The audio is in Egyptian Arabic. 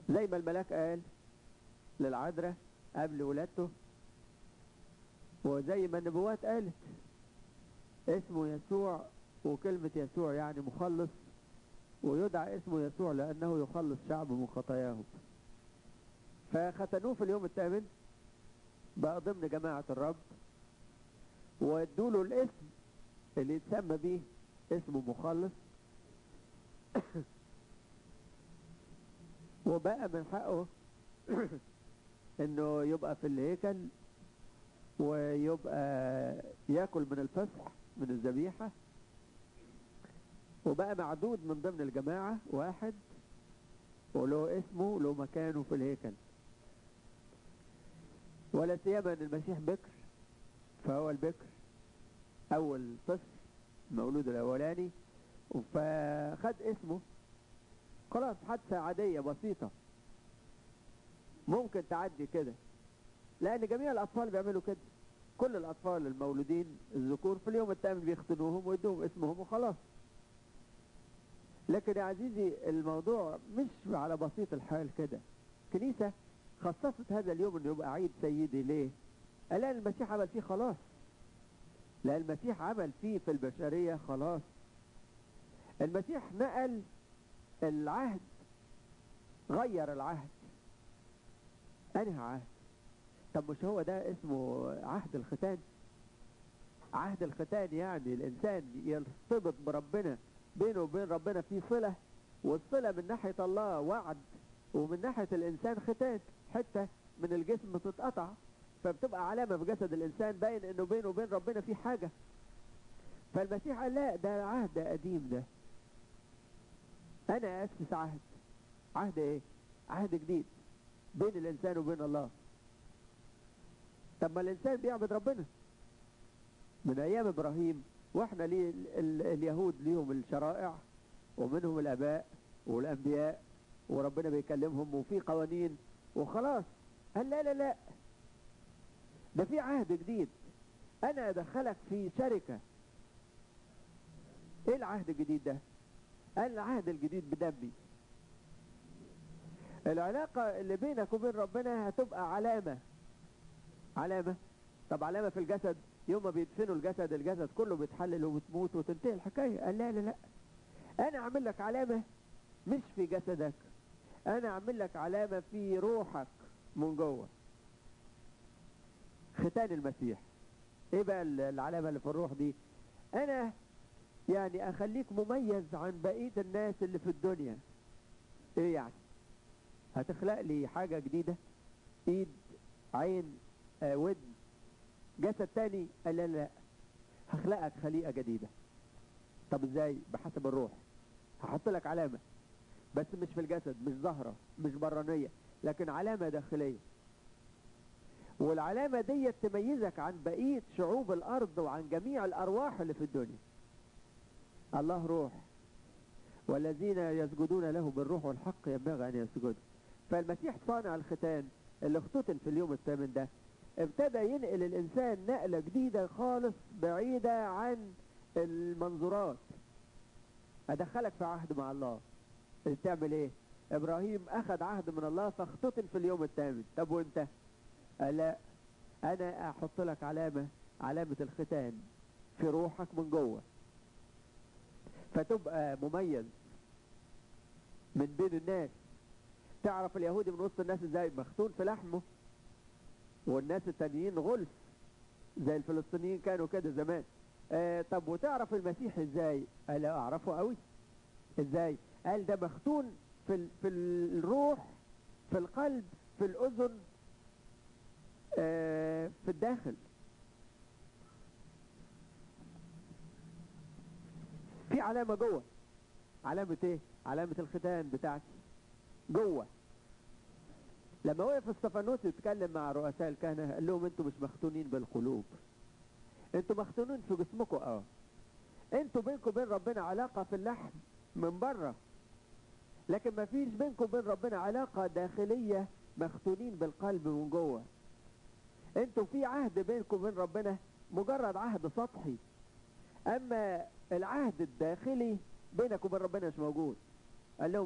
زي ما الملاك قال للعذراء قبل ولادته وزي ما النبوات قالت اسمه يسوع وكلمة يسوع يعني مخلص ويدعى اسمه يسوع لأنه يخلص شعبه من خطاياهم فختنوه في اليوم الثامن بقى ضمن جماعة الرب وادوا له الاسم اللي يتسمى بيه اسمه مخلص وبقى من حقه انه يبقى في الهيكل ويبقى ياكل من الفسح من الذبيحة وبقى معدود من ضمن الجماعة واحد وله اسمه وله مكانه في الهيكل ولا سيما ان المسيح بكر فهو البكر اول طفل المولود الاولاني فخد اسمه خلاص حادثة عادية بسيطة ممكن تعدي كده لان جميع الاطفال بيعملوا كده كل الاطفال المولودين الذكور في اليوم الثامن بيختنوهم ويدوهم اسمهم وخلاص لكن يا عزيزي الموضوع مش على بسيط الحال كده كنيسة خصصت هذا اليوم انه يبقى عيد سيدي ليه قال لأن المسيح عمل فيه خلاص لأن المسيح عمل فيه في البشرية خلاص المسيح نقل العهد غير العهد أنهى عهد طب مش هو ده اسمه عهد الختان عهد الختان يعني الإنسان يرتبط بربنا بينه وبين ربنا في صلة والصلة من ناحية الله وعد ومن ناحية الإنسان ختان حتة من الجسم بتتقطع فبتبقى علامة في جسد الإنسان باين إنه بينه وبين ربنا في حاجة فالمسيح قال لا ده عهد قديم ده أنا أسس عهد عهد إيه؟ عهد جديد بين الإنسان وبين الله طب ما الإنسان بيعبد ربنا من أيام إبراهيم واحنا ليه ال- اليهود ليهم الشرائع ومنهم الاباء والانبياء وربنا بيكلمهم وفي قوانين وخلاص قال لا لا لا ده في عهد جديد انا ادخلك في شركة ايه العهد الجديد ده قال العهد الجديد بدمي العلاقة اللي بينك وبين ربنا هتبقى علامة علامة طب علامة في الجسد يوم ما بيدفنوا الجسد الجسد كله بيتحلل وبتموت وتنتهي الحكاية قال لا لا لا انا اعمل لك علامة مش في جسدك انا اعمل لك علامة في روحك من جوه ختان المسيح ايه بقى ال- العلامة اللي في الروح دي انا يعني اخليك مميز عن بقية الناس اللي في الدنيا ايه يعني هتخلق لي حاجة جديدة ايد عين آه ودن جسد تاني قال لا لا هخلقك خليقة جديدة طب ازاي بحسب الروح هحط لك علامة بس مش في الجسد مش ظاهرة مش برانية لكن علامة داخلية والعلامة دي تميزك عن بقية شعوب الأرض وعن جميع الأرواح اللي في الدنيا الله روح والذين يسجدون له بالروح والحق ينبغي أن يسجدوا فالمسيح صانع الختان اللي اختتن في اليوم الثامن ده ابتدى ينقل الإنسان نقلة جديدة خالص بعيدة عن المنظورات أدخلك في عهد مع الله تعمل ايه ابراهيم اخذ عهد من الله فاختتن في اليوم الثامن طب وانت قال لا انا احط لك علامة علامة الختان في روحك من جوه فتبقى مميز من بين الناس تعرف اليهودي من وسط الناس ازاي مختون في لحمه والناس التانيين غلف زي الفلسطينيين كانوا كده زمان آه طب وتعرف المسيح ازاي قال اعرفه قوي ازاي قال ده مختون في ال- في الروح في القلب في الاذن آه في الداخل في علامة جوه علامة ايه علامة الختان بتاعتي جوه لما وقف استفانوس يتكلم مع رؤساء الكهنة قال لهم انتوا مش مختونين بالقلوب انتوا مختونين في جسمكم اه انتوا بينكم وبين ربنا علاقة في اللحم من بره لكن ما فيش بينكم وبين ربنا علاقة داخلية مختونين بالقلب من جوه انتوا في عهد بينكم وبين ربنا مجرد عهد سطحي اما العهد الداخلي بينك وبين ربنا مش موجود قال لهم